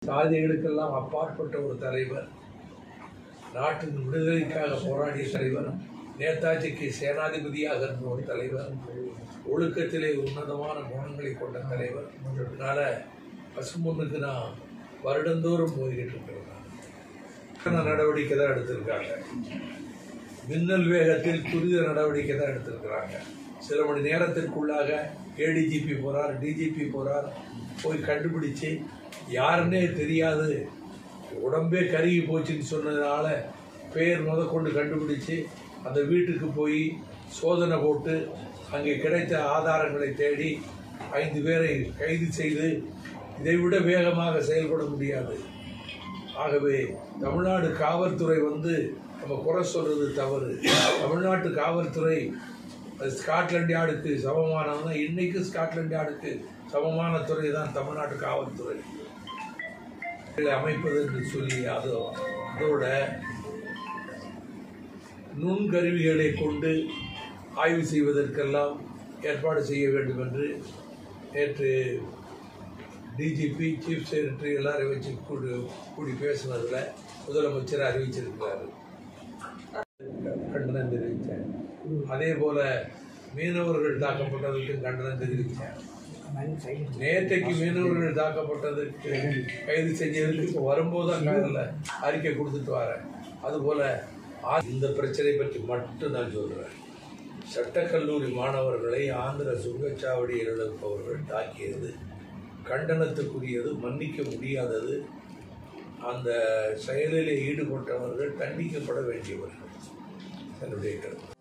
சாதிகளுக்கெல்லாம் அப்பாற்பட்ட ஒரு தலைவர் நாட்டின் விடுதலைக்காக போராடிய தலைவர் நேதாஜிக்கு சேனாதிபதியாக இருந்த ஒரு தலைவர் ஒழுக்கத்திலே உன்னதமான குணங்களை கொண்ட தலைவர் அதனால பசும்பொண்ணுக்கு நான் வருடந்தோறும் போய்கிட்டு இருக்கிறேன் நடவடிக்கை தான் எடுத்திருக்காங்க மின்னல் வேகத்தில் துரித நடவடிக்கை தான் எடுத்திருக்கிறாங்க சில மணி நேரத்திற்குள்ளாக ஏடிஜிபி போறார் டிஜிபி போறார் போய் கண்டுபிடிச்சு யாருன்னே தெரியாது உடம்பே கருகி போச்சுன்னு சொன்னதுனால பேர் முதற்கொண்டு கண்டுபிடிச்சு அந்த வீட்டுக்கு போய் சோதனை போட்டு அங்கே கிடைத்த ஆதாரங்களை தேடி ஐந்து பேரை கைது செய்து இதைவிட வேகமாக செயல்பட முடியாது ஆகவே தமிழ்நாடு காவல்துறை வந்து நம்ம குறை சொல்றது தவறு தமிழ்நாட்டு காவல்துறை அது ஸ்காட்லாண்ட் யார்டுக்கு சமமானதுன்னா இன்னைக்கு ஸ்காட்லாண்ட் யார்டுக்கு சமமான துறை தான் தமிழ்நாட்டு காவல்துறை இதை அமைப்பது என்று சொல்லி அதோ அதோட நுண்கருவிகளை கொண்டு ஆய்வு செய்வதற்கெல்லாம் ஏற்பாடு செய்ய வேண்டும் என்று நேற்று டிஜிபி சீஃப் செக்ரட்டரி எல்லாரையும் வச்சு கூடி கூடி பேசுனதில் முதலமைச்சர் அறிவிச்சிருக்கிறாரு கண்டனம் தெரிவித்தேன் அதே போல மீனவர்கள் தாக்கப்பட்டதற்கு கண்டனம் தெரிவித்தேன் நேற்றைக்கு மீனவர்கள் தாக்கப்பட்டதற்கு கைது செஞ்சதற்கு இப்போ வரும்போது அங்கே அறிக்கை கொடுத்துட்டு வரேன் அதுபோல ஆ- இந்த பிரச்சனை பற்றி மட்டும் நான் சொல்கிறேன் சட்டக்கல்லூரி மாணவர்களை ஆந்திர சுங்கச்சாவடியில் இருப்பவர்கள் தாக்கியது கண்டனத்துக்குரியது மன்னிக்க முடியாதது அந்த செயலிலே ஈடுபட்டவர்கள் தண்டிக்கப்பட வேண்டியவர்கள் என்னுடைய கருத்து